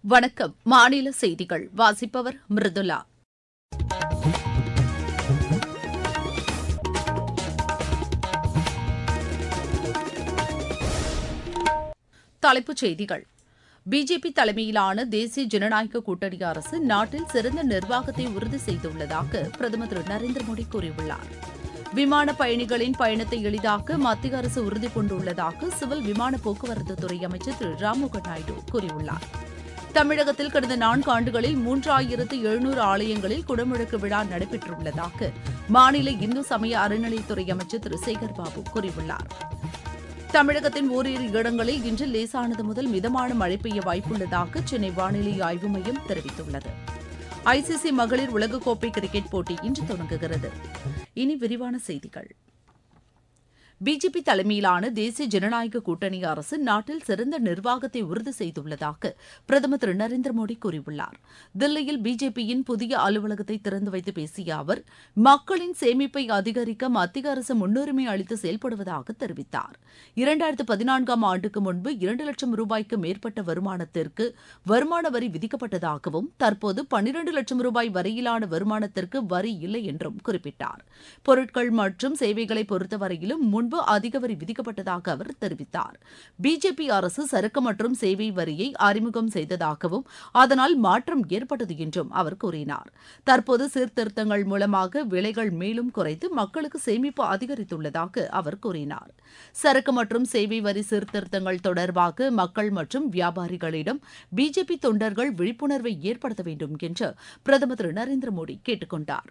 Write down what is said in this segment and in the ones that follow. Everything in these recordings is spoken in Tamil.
வணக்கம் மாநில செய்திகள் வாசிப்பவர் மிருதுலா தலைப்புச் செய்திகள் பிஜேபி தலைமையிலான தேசிய ஜனநாயக கூட்டணி அரசு நாட்டில் சிறந்த நிர்வாகத்தை உறுதி செய்துள்ளதாக பிரதமர் திரு நரேந்திர மோடி கூறியுள்ளார் விமான பயணிகளின் பயணத்தை எளிதாக்க மத்திய அரசு உறுதி பூண்டுள்ளதாக சிவில் விமான போக்குவரத்து துறை அமைச்சர் திரு ராம்மோகன் நாயுடு கூறியுள்ளார் தமிழகத்தில் கடந்த நான்கு ஆண்டுகளில் மூன்றாயிரத்து எழுநூறு ஆலயங்களில் குடமுழக்கு விழா நடைபெற்றுள்ளதாக மாநில இந்து சமய அறநிலைத்துறை அமைச்சர் திரு சேகர் பாபு கூறியுள்ளார் தமிழகத்தின் ஓரிரு இடங்களில் இன்று லேசானது முதல் மிதமான மழை பெய்ய வாய்ப்புள்ளதாக சென்னை வானிலை ஆய்வு மையம் தெரிவித்துள்ளது ஐசிசி மகளிர் உலகக்கோப்பை கிரிக்கெட் போட்டி இன்று தொடங்குகிறது இனி விரிவான செய்திகள் பிஜேபி தலைமையிலான தேசிய ஜனநாயக கூட்டணி அரசு நாட்டில் சிறந்த நிர்வாகத்தை உறுதி செய்துள்ளதாக பிரதமர் திரு நரேந்திர மோடி கூறியுள்ளார் தில்லியில் பிஜேபியின் புதிய அலுவலகத்தை திறந்து வைத்து பேசிய அவர் மக்களின் சேமிப்பை அதிகரிக்க மத்திய அரசு முன்னுரிமை அளித்து செயல்படுவதாக தெரிவித்தார் இரண்டாயிரத்து பதினான்காம் ஆண்டுக்கு முன்பு இரண்டு லட்சம் ரூபாய்க்கு மேற்பட்ட வருமானத்திற்கு வருமான வரி விதிக்கப்பட்டதாகவும் தற்போது பன்னிரண்டு லட்சம் ரூபாய் வரையிலான வருமானத்திற்கு வரி இல்லை என்றும் குறிப்பிட்டார் பொருட்கள் மற்றும் சேவைகளை பொறுத்தவரையிலும் முன்பு அதிக வரி விதிக்கப்பட்டதாக அவர் தெரிவித்தார் பிஜேபி அரசு சரக்கு மற்றும் சேவை வரியை அறிமுகம் செய்ததாகவும் அதனால் மாற்றம் ஏற்பட்டது என்றும் அவர் கூறினார் தற்போது சீர்திருத்தங்கள் மூலமாக விலைகள் மேலும் குறைத்து மக்களுக்கு சேமிப்பு அதிகரித்துள்ளதாக அவர் கூறினார் சரக்கு மற்றும் சேவை வரி சீர்திருத்தங்கள் தொடர்பாக மக்கள் மற்றும் வியாபாரிகளிடம் பிஜேபி தொண்டர்கள் விழிப்புணர்வை ஏற்படுத்த வேண்டும் என்று பிரதமர் திரு நரேந்திர மோடி கேட்டுக் கொண்டார்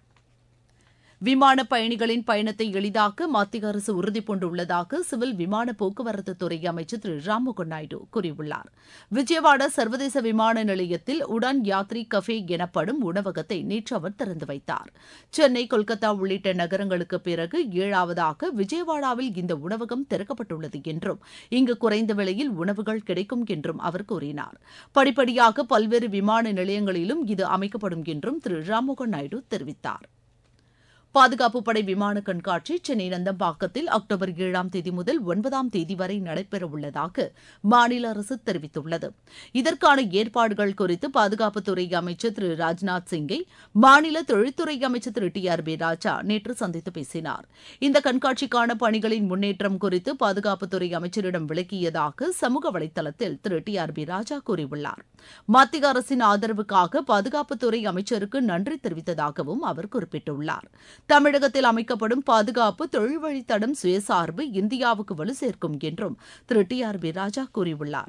விமான பயணிகளின் பயணத்தை எளிதாக்க மத்திய அரசு உறுதிபூண்டுள்ளதாக சிவில் விமான போக்குவரத்து துறை அமைச்சர் திரு ராம்மோகன் நாயுடு கூறியுள்ளார் விஜயவாடா சர்வதேச விமான நிலையத்தில் உடான் யாத்ரி கஃபே எனப்படும் உணவகத்தை நேற்று அவர் திறந்து வைத்தார் சென்னை கொல்கத்தா உள்ளிட்ட நகரங்களுக்கு பிறகு ஏழாவதாக விஜயவாடாவில் இந்த உணவகம் திறக்கப்பட்டுள்ளது என்றும் இங்கு குறைந்த விலையில் உணவுகள் கிடைக்கும் என்றும் அவர் கூறினார் படிப்படியாக பல்வேறு விமான நிலையங்களிலும் இது அமைக்கப்படும் என்றும் திரு ராம்மோகன் நாயுடு தெரிவித்தார் பாதுகாப்பு படை விமான கண்காட்சி சென்னை நந்தம்பாக்கத்தில் அக்டோபர் ஏழாம் தேதி முதல் ஒன்பதாம் தேதி வரை நடைபெறவுள்ளதாக மாநில அரசு தெரிவித்துள்ளது இதற்கான ஏற்பாடுகள் குறித்து பாதுகாப்புத்துறை அமைச்சர் திரு ராஜ்நாத் சிங்கை மாநில தொழில்துறை அமைச்சர் திரு டி ஆர் பி ராஜா நேற்று சந்தித்து பேசினார் இந்த கண்காட்சிக்கான பணிகளின் முன்னேற்றம் குறித்து பாதுகாப்புத்துறை அமைச்சரிடம் விளக்கியதாக சமூக வலைதளத்தில் திரு டி ஆர் பி ராஜா கூறியுள்ளார் மத்திய அரசின் ஆதரவுக்காக பாதுகாப்புத்துறை அமைச்சருக்கு நன்றி தெரிவித்ததாகவும் அவர் குறிப்பிட்டுள்ளார் தமிழகத்தில் அமைக்கப்படும் பாதுகாப்பு தொழில் வழித்தடம் சுயசார்பு இந்தியாவுக்கு வலு சேர்க்கும் என்றும் திரு டி ஆர் பி ராஜா கூறியுள்ளார்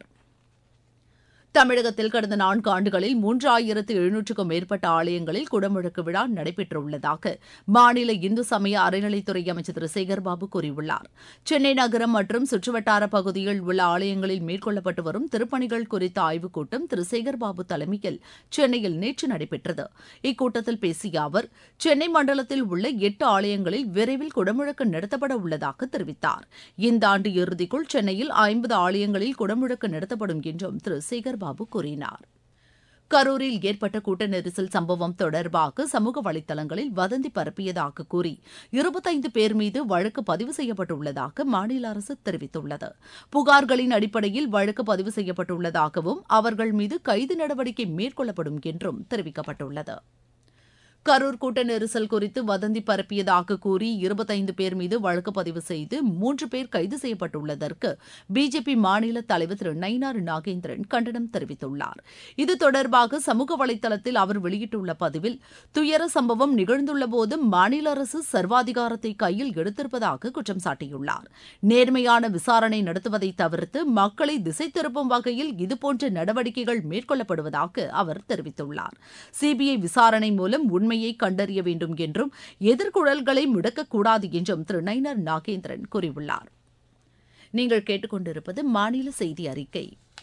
தமிழகத்தில் கடந்த நான்கு ஆண்டுகளில் மூன்றாயிரத்து எழுநூற்றுக்கும் மேற்பட்ட ஆலயங்களில் குடமுழக்கு விழா நடைபெற்றுள்ளதாக மாநில இந்து சமய அறநிலைத்துறை அமைச்சர் திரு சேகர்பாபு கூறியுள்ளார் சென்னை நகரம் மற்றும் சுற்றுவட்டார பகுதியில் உள்ள ஆலயங்களில் மேற்கொள்ளப்பட்டு வரும் திருப்பணிகள் குறித்த ஆய்வுக் கூட்டம் திரு சேகர்பாபு தலைமையில் சென்னையில் நேற்று நடைபெற்றது இக்கூட்டத்தில் பேசிய அவர் சென்னை மண்டலத்தில் உள்ள எட்டு ஆலயங்களில் விரைவில் குடமுழக்கு நடத்தப்பட உள்ளதாக தெரிவித்தார் இந்த ஆண்டு இறுதிக்குள் சென்னையில் ஐம்பது ஆலயங்களில் குடமுழக்கு நடத்தப்படும் என்றும் திரு சேகர் பாபு கூறினார் கரூரில் ஏற்பட்ட கூட்ட நெரிசல் சம்பவம் தொடர்பாக சமூக வலைதளங்களில் வதந்தி பரப்பியதாக கூறி இருபத்தைந்து பேர் மீது வழக்கு பதிவு செய்யப்பட்டுள்ளதாக மாநில அரசு தெரிவித்துள்ளது புகார்களின் அடிப்படையில் வழக்கு பதிவு செய்யப்பட்டுள்ளதாகவும் அவர்கள் மீது கைது நடவடிக்கை மேற்கொள்ளப்படும் என்றும் தெரிவிக்கப்பட்டுள்ளது கரூர் கூட்ட நெரிசல் குறித்து வதந்தி பரப்பியதாக கூறி இருபத்தைந்து பேர் மீது வழக்கு பதிவு செய்து மூன்று பேர் கைது செய்யப்பட்டுள்ளதற்கு பிஜேபி மாநில தலைவர் திரு நயினார் நாகேந்திரன் கண்டனம் தெரிவித்துள்ளார் இது தொடர்பாக சமூக வலைதளத்தில் அவர் வெளியிட்டுள்ள பதிவில் துயர சம்பவம் நிகழ்ந்துள்ளபோது மாநில அரசு சர்வாதிகாரத்தை கையில் எடுத்திருப்பதாக குற்றம் சாட்டியுள்ளார் நேர்மையான விசாரணை நடத்துவதை தவிர்த்து மக்களை திசை திருப்பும் வகையில் இதுபோன்ற நடவடிக்கைகள் மேற்கொள்ளப்படுவதாக அவர் தெரிவித்துள்ளார் சிபிஐ விசாரணை மூலம் உண்மை உண்மையை கண்டறிய வேண்டும் என்றும் எதிர்குழல்களை முடக்கக்கூடாது என்றும் திரு நயினார் நாகேந்திரன் கூறியுள்ளார் நீங்கள் கேட்டுக்கொண்டிருப்பது மாநில செய்தி அறிக்கை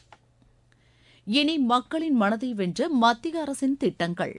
இனி மக்களின் மனதை வென்ற மத்திய அரசின் திட்டங்கள்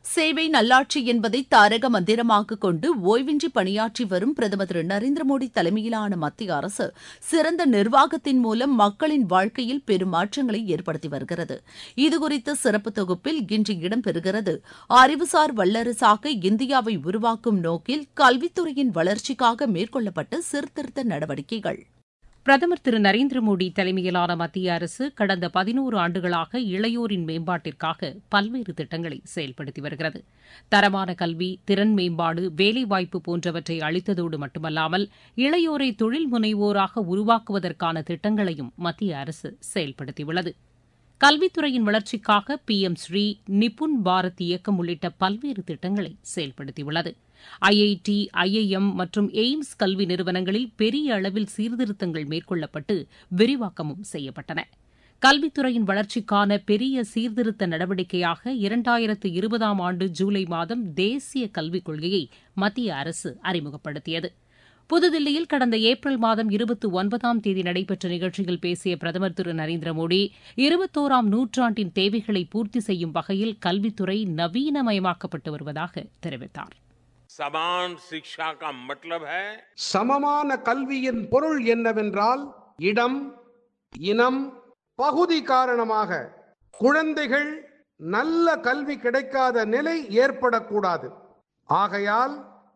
சேவை நல்லாட்சி என்பதை தாரக மந்திரமாக கொண்டு ஓய்வின்றி பணியாற்றி வரும் பிரதமர் திரு நரேந்திர மோடி தலைமையிலான மத்திய அரசு சிறந்த நிர்வாகத்தின் மூலம் மக்களின் வாழ்க்கையில் பெரும் மாற்றங்களை ஏற்படுத்தி வருகிறது இதுகுறித்த சிறப்பு தொகுப்பில் இன்று இடம்பெறுகிறது அறிவுசார் வல்லரசாக இந்தியாவை உருவாக்கும் நோக்கில் கல்வித்துறையின் வளர்ச்சிக்காக மேற்கொள்ளப்பட்ட சீர்திருத்த நடவடிக்கைகள் பிரதமர் திரு நரேந்திர மோடி தலைமையிலான மத்திய அரசு கடந்த பதினோரு ஆண்டுகளாக இளையோரின் மேம்பாட்டிற்காக பல்வேறு திட்டங்களை செயல்படுத்தி வருகிறது தரமான கல்வி திறன் மேம்பாடு வேலைவாய்ப்பு போன்றவற்றை அளித்ததோடு மட்டுமல்லாமல் இளையோரை தொழில் முனைவோராக உருவாக்குவதற்கான திட்டங்களையும் மத்திய அரசு செயல்படுத்தியுள்ளது கல்வித்துறையின் வளர்ச்சிக்காக பி எம் ஸ்ரீ நிபுன் பாரத் இயக்கம் உள்ளிட்ட பல்வேறு திட்டங்களை செயல்படுத்தியுள்ளது ஐஐடி ஐஐஎம் மற்றும் எய்ம்ஸ் கல்வி நிறுவனங்களில் பெரிய அளவில் சீர்திருத்தங்கள் மேற்கொள்ளப்பட்டு விரிவாக்கமும் செய்யப்பட்டன கல்வித்துறையின் வளர்ச்சிக்கான பெரிய சீர்திருத்த நடவடிக்கையாக இரண்டாயிரத்து இருபதாம் ஆண்டு ஜூலை மாதம் தேசிய கல்விக் கொள்கையை மத்திய அரசு அறிமுகப்படுத்தியது புதுதில்லியில் கடந்த ஏப்ரல் மாதம் இருபத்தி ஒன்பதாம் தேதி நடைபெற்ற நிகழ்ச்சியில் பேசிய பிரதமர் திரு நரேந்திர மோடி இருபத்தோராம் நூற்றாண்டின் தேவைகளை பூர்த்தி செய்யும் வகையில் கல்வித்துறை நவீனமயமாக்கப்பட்டு வருவதாக தெரிவித்தார் समान शिक्षा का मतलब है சமமான கல்வியின் பொருள் என்னவென்றால் இடம் இனம் பகுதி காரணமாக குழந்தைகள் நல்ல கல்வி கிடைக்காத நிலை ஏற்படக்கூடாது ஆகையால்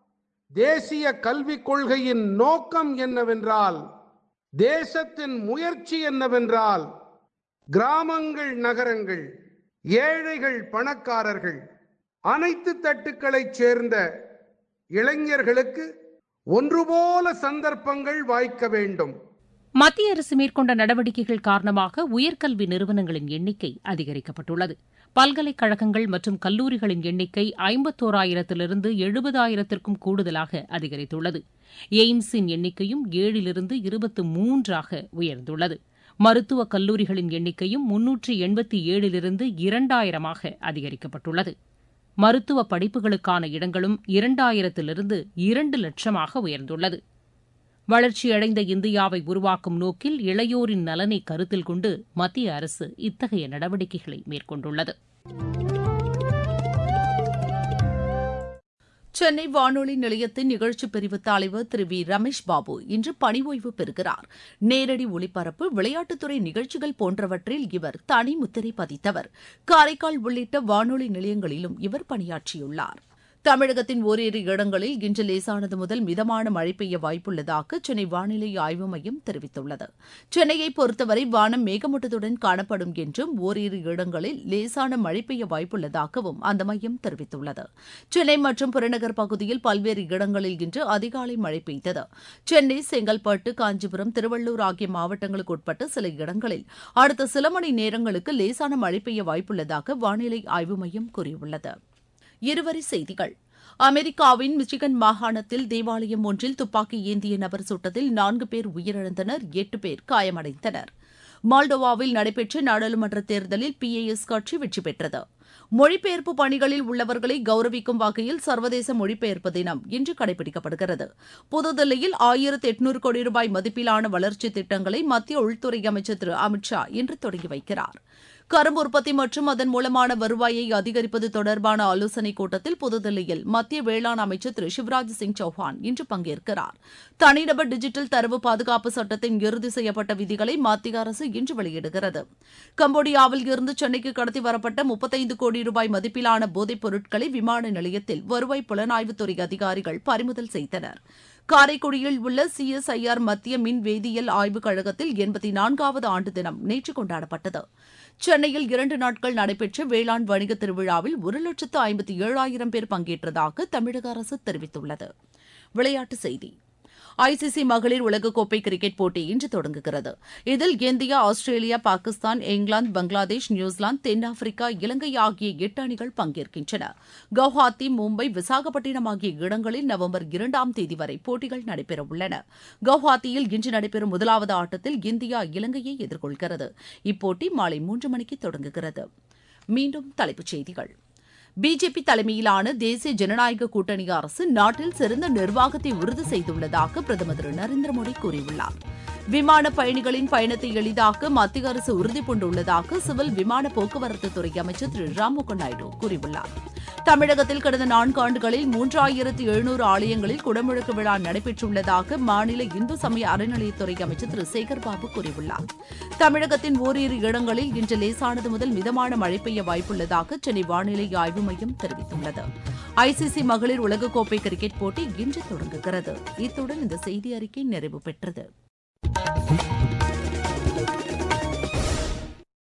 தேசிய கல்விக் கொள்கையின் நோக்கம் என்னவென்றால் தேசத்தின் முயற்சி என்னவென்றால் கிராமங்கள் நகரங்கள் ஏழைகள் பணக்காரர்கள் அனைத்து தட்டுக்களைச் சேர்ந்த இளைஞர்களுக்கு ஒன்றுபோல சந்தர்ப்பங்கள் வாய்க்க வேண்டும் மத்திய அரசு மேற்கொண்ட நடவடிக்கைகள் காரணமாக உயர்கல்வி நிறுவனங்களின் எண்ணிக்கை அதிகரிக்கப்பட்டுள்ளது பல்கலைக்கழகங்கள் மற்றும் கல்லூரிகளின் எண்ணிக்கை ஐம்பத்தோராயிரத்திலிருந்து எழுபதாயிரத்திற்கும் கூடுதலாக அதிகரித்துள்ளது எய்ம்ஸின் எண்ணிக்கையும் ஏழிலிருந்து இருபத்து மூன்றாக உயர்ந்துள்ளது மருத்துவக் கல்லூரிகளின் எண்ணிக்கையும் முன்னூற்றி எண்பத்தி ஏழிலிருந்து இரண்டாயிரமாக அதிகரிக்கப்பட்டுள்ளது மருத்துவ படிப்புகளுக்கான இடங்களும் இரண்டாயிரத்திலிருந்து இரண்டு லட்சமாக உயர்ந்துள்ளது வளர்ச்சியடைந்த இந்தியாவை உருவாக்கும் நோக்கில் இளையோரின் நலனை கருத்தில் கொண்டு மத்திய அரசு இத்தகைய நடவடிக்கைகளை மேற்கொண்டுள்ளது சென்னை வானொலி நிலையத்தின் நிகழ்ச்சி பிரிவு தலைவர் திரு வி ரமேஷ் பாபு இன்று பணி ஓய்வு பெறுகிறார் நேரடி ஒளிபரப்பு விளையாட்டுத்துறை நிகழ்ச்சிகள் போன்றவற்றில் இவர் தனி முத்திரை பதித்தவர் காரைக்கால் உள்ளிட்ட வானொலி நிலையங்களிலும் இவர் பணியாற்றியுள்ளார் தமிழகத்தின் ஓரிரு இடங்களில் இன்று லேசானது முதல் மிதமான மழை பெய்ய வாய்ப்புள்ளதாக சென்னை வானிலை ஆய்வு மையம் தெரிவித்துள்ளது சென்னையை பொறுத்தவரை வானம் மேகமூட்டத்துடன் காணப்படும் என்றும் ஓரிரு இடங்களில் லேசான மழை பெய்ய வாய்ப்புள்ளதாகவும் அந்த மையம் தெரிவித்துள்ளது சென்னை மற்றும் புறநகர் பகுதியில் பல்வேறு இடங்களில் இன்று அதிகாலை மழை பெய்தது சென்னை செங்கல்பட்டு காஞ்சிபுரம் திருவள்ளூர் ஆகிய மாவட்டங்களுக்கு உட்பட்ட சில இடங்களில் அடுத்த சில மணி நேரங்களுக்கு லேசான மழை பெய்ய வாய்ப்புள்ளதாக வானிலை ஆய்வு மையம் கூறியுள்ளது இருவரி செய்திகள் அமெரிக்காவின் மிச்சிகன் மாகாணத்தில் தேவாலயம் ஒன்றில் துப்பாக்கி ஏந்திய நபர் சுட்டதில் நான்கு பேர் உயிரிழந்தனர் எட்டு பேர் காயமடைந்தனர் மால்டோவாவில் நடைபெற்ற நாடாளுமன்ற தேர்தலில் பிஏஎஸ் கட்சி வெற்றி பெற்றது மொழிபெயர்ப்பு பணிகளில் உள்ளவர்களை கௌரவிக்கும் வகையில் சர்வதேச மொழிபெயர்ப்பு தினம் இன்று கடைபிடிக்கப்படுகிறது புதுதில்லியில் ஆயிரத்து எட்நூறு கோடி ரூபாய் மதிப்பிலான வளர்ச்சி திட்டங்களை மத்திய உள்துறை அமைச்சர் திரு அமித் ஷா இன்று தொடங்கி வைக்கிறார் கரும்பு உற்பத்தி மற்றும் அதன் மூலமான வருவாயை அதிகரிப்பது தொடர்பான ஆலோசனைக் கூட்டத்தில் புதுதில்லியில் மத்திய வேளாண் அமைச்சர் திரு சிவராஜ் சிங் சௌஹான் இன்று பங்கேற்கிறார் தனிநபர் டிஜிட்டல் தரவு பாதுகாப்பு சட்டத்தின் இறுதி செய்யப்பட்ட விதிகளை மத்திய அரசு இன்று வெளியிடுகிறது கம்போடியாவில் இருந்து சென்னைக்கு கடத்தி வரப்பட்ட முப்பத்தைந்து கோடி ரூபாய் மதிப்பிலான போதைப் பொருட்களை விமான நிலையத்தில் வருவாய் புலனாய்வுத்துறை அதிகாரிகள் பறிமுதல் செய்தனர் காரைக்குடியில் உள்ள சிஎஸ்ஐஆர் மத்திய மின் வேதியியல் ஆய்வுக் கழகத்தில் எண்பத்தி நான்காவது ஆண்டு தினம் நேற்று கொண்டாடப்பட்டது சென்னையில் இரண்டு நாட்கள் நடைபெற்ற வேளாண் வணிக திருவிழாவில் ஒரு லட்சத்து ஐம்பத்தி ஏழாயிரம் பேர் பங்கேற்றதாக தமிழக அரசு தெரிவித்துள்ளது விளையாட்டுச் செய்தி ஐசிசி மகளிர் உலகக்கோப்பை கிரிக்கெட் போட்டி இன்று தொடங்குகிறது இதில் இந்தியா ஆஸ்திரேலியா பாகிஸ்தான் இங்கிலாந்து பங்களாதேஷ் நியூசிலாந்து தென்னாப்பிரிக்கா இலங்கை ஆகிய எட்டு அணிகள் பங்கேற்கின்றன கவுஹாத்தி மும்பை விசாகப்பட்டினம் ஆகிய இடங்களில் நவம்பர் இரண்டாம் தேதி வரை போட்டிகள் நடைபெறவுள்ளன கவுஹாத்தியில் இன்று நடைபெறும் முதலாவது ஆட்டத்தில் இந்தியா இலங்கையை எதிர்கொள்கிறது இப்போட்டி மாலை மூன்று மணிக்கு தொடங்குகிறது மீண்டும் தலைப்புச் செய்திகள் பிஜேபி தலைமையிலான தேசிய ஜனநாயக கூட்டணி அரசு நாட்டில் சிறந்த நிர்வாகத்தை உறுதி செய்துள்ளதாக பிரதமர் திரு நரேந்திர மோடி கூறியுள்ளார் விமான பயணிகளின் பயணத்தை எளிதாக்க மத்திய அரசு உறுதிபூண்டுள்ளதாக சிவில் விமான போக்குவரத்து துறை அமைச்சர் திரு ராம்மோகன் நாயுடு கூறியுள்ளார் தமிழகத்தில் கடந்த நான்கு ஆண்டுகளில் மூன்றாயிரத்து எழுநூறு ஆலயங்களில் குடமுழுக்கு விழா நடைபெற்றுள்ளதாக மாநில இந்து சமய அறநிலையத்துறை அமைச்சர் திரு சேகர்பாபு கூறியுள்ளார் தமிழகத்தின் ஓரிரு இடங்களில் இன்று லேசானது முதல் மிதமான மழை பெய்ய வாய்ப்புள்ளதாக சென்னை வானிலை ஆய்வு மையம் தெரிவித்துள்ளது ஐசிசி மகளிர் உலகக்கோப்பை கிரிக்கெட் போட்டி இன்று தொடங்குகிறது இத்துடன் இந்த செய்தி அறிக்கை நிறைவு பெற்றது